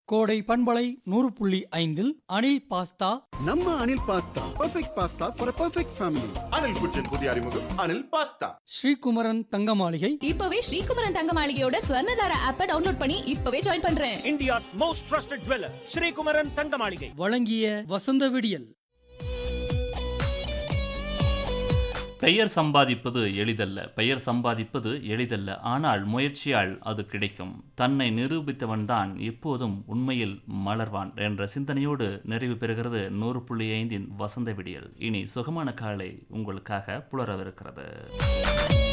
கோடை பண்பலை நூறு புள்ளி ஐந்தில் அனில் பாஸ்தா நம்ம Anil pasta perfect pasta for perfect family Anil குச்சின் புதிய அறிமுகம் அனில் பாஸ்தா ஸ்ரீகுமரன் தங்க மாளிகை இப்பவே ஸ்ரீகுமரன் தங்க மாளிகையோட ஸ்வர்ணதார ஆப்பை டவுன்லோட் பண்ணி இப்பவே ஜாயின் பண்றேன் India's most trusted jeweler, Sri Kumaran Thangamaligai. வழங்கிய வசந்த விடியல் பெயர் சம்பாதிப்பது எளிதல்ல பெயர் சம்பாதிப்பது எளிதல்ல ஆனால் முயற்சியால் அது கிடைக்கும் தன்னை நிரூபித்தவன்தான் எப்போதும் உண்மையில் மலர்வான் என்ற சிந்தனையோடு நிறைவு பெறுகிறது நூறு புள்ளி ஐந்தின் வசந்த விடியல் இனி சுகமான காலை உங்களுக்காக புலரவிருக்கிறது